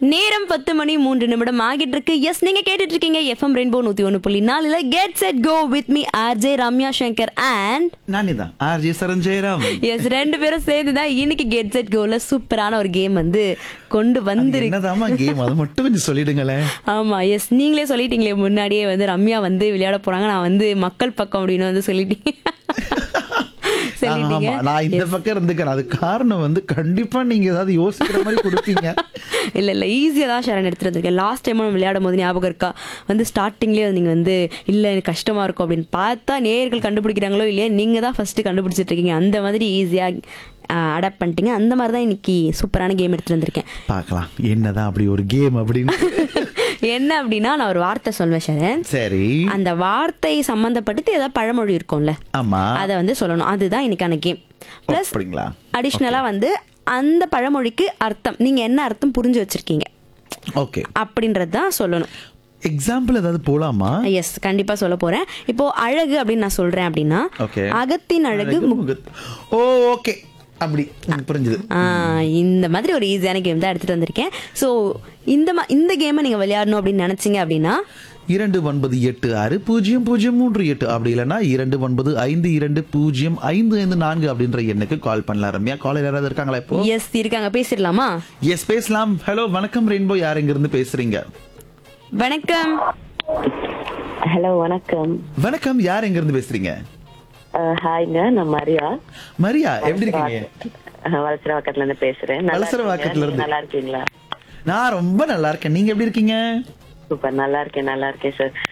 நேரம் பத்து மணி மூன்று நிமிடம் ஆகிட்டு இருக்கு எஸ் நீங்க கேட்டுட்டு இருக்கீங்க எஃப்எம் ரெயின்போ நூத்தி ஒன்று புள்ளி நாலுல get set go with me RJ Ramya Shankar and நானே தான் ஆர்ஜி சரஞ்சயராம் எஸ் ரெண்டு பேரும் சேர்ந்து தான் இன்னைக்கு கெட் செட் கோல சூப்பரான ஒரு கேம் வந்து கொண்டு வந்திருக்கு என்னதாமா கேம் அதை மட்டும் கொஞ்சம் சொல்லிடுங்களேன் ஆமா எஸ் நீங்களே சொல்லிட்டீங்களே முன்னாடியே வந்து ரம்யா வந்து விளையாட போறாங்க நான் வந்து மக்கள் பக்கம் அப்படின்னு வந்து சொல்லிட்டீங்க சொல்லிட்டீங்க ஆமா நான் இந்த பக்கம் இருந்துக்கிறேன் அது காரணம் வந்து கண்டிப்பா நீங்க ஏதாவது யோசிக்கிற மாதிரி கொடுப்பீங்க இல்ல இல்ல ஈஸியா தான் ஷரண் எடுத்துட்டு வந்திருக்கேன் லாஸ்ட் டைம் நம்ம விளையாடும் போது ஞாபகம் இருக்கா வந்து ஸ்டார்டிங்லேயே நீங்க வந்து இல்ல எனக்கு கஷ்டமா இருக்கும் அப்படின்னு பார்த்தா நேர்கள் கண்டுபிடிக்கிறாங்களோ இல்லையா நீங்க தான் ஃபர்ஸ்ட் கண்டுபிடிச்சிட்டு இருக்கீங்க அந்த மாதிரி ஈஸியா அடாப்ட் பண்ணிட்டீங்க அந்த மாதிரி தான் இன்னைக்கு சூப்பரான கேம் எடுத்துட்டு வந்திருக்கேன் பார்க்கலாம் என்னதான் அப்படி ஒரு கேம் அப்படின்னு என்ன அப்படின்னா நான் ஒரு வார்த்தை சொல்வேன் ஷரண் சரி அந்த வார்த்தை சம்பந்தப்பட்டு ஏதாவது பழமொழி இருக்கும்ல ஆமா அதை வந்து சொல்லணும் அதுதான் இன்னைக்கான கேம் பிளஸ் அப்படிங்களா அடிஷ்னலா வந்து அந்த பழமொழிக்கு அர்த்தம் நீங்க என்ன அர்த்தம் புரிஞ்சு வச்சிருக்கீங்க ஓகே அப்படின்றது தான் சொல்லணும் எக்ஸாம்பிள் ஏதாவது போலாமா எஸ் கண்டிப்பா சொல்ல போறேன் இப்போ அழகு அப்படின்னு நான் சொல்றேன் அப்படின்னா ஓகே அகத்தின் அழகு மு- ஓ ஓகே அப்படி எனக்கு புரிஞ்சுது ஆ, இந்த மாதிரி ஒரு ஈஸியான கேம் தான் எடுத்துட்டு வந்திருக்கேன் ஸோ இந்த மா- இந்த கேமை நீங்க விளையாடணும் அப்படின்னு நினைச்சீங்க அப்படின்னா இரண்டு ஒன்பது எட்டு ஆறு பூஜ்ஜியம் பூஜ்ஜியம் மூன்று எட்டு அப்படி இல்லைன்னா இரண்டு ஒன்பது ஐந்து இரண்டு பூஜ்ஜியம் ஐந்து ஐந்து நான்கு அப்படின்ற எண்ணுக்கு கால் பண்ணலாம் ரம்யா காலையில் யாராவது இருக்காங்களா இப்போ எஸ் இருக்காங்க பேசிடலாமா எஸ் பேசலாம் ஹலோ வணக்கம் ரெயின்போ யார் எங்க இருந்து பேசுறீங்க வணக்கம் ஹலோ வணக்கம் வணக்கம் யார் எங்க இருந்து பேசுறீங்க அஹ், ஹாய்ங்க நான் மரியா மரியா எப்படி இருக்கீங்க அஹ், வலசரவாக்கத்துல இருந்து பேசுறேன் நல்லா வலசரவாக்கத்துல இருக்கீங்களா? இருந்து. நீங்க நல்லா இருக்கீங்களா நான் ரொம்ப நல்லா இருக்கேன் நீங்க எப்படி இருக்கீங்க சூப்பர் நல்லா இருக்கேன் நல்லா இருக்கேன் சார்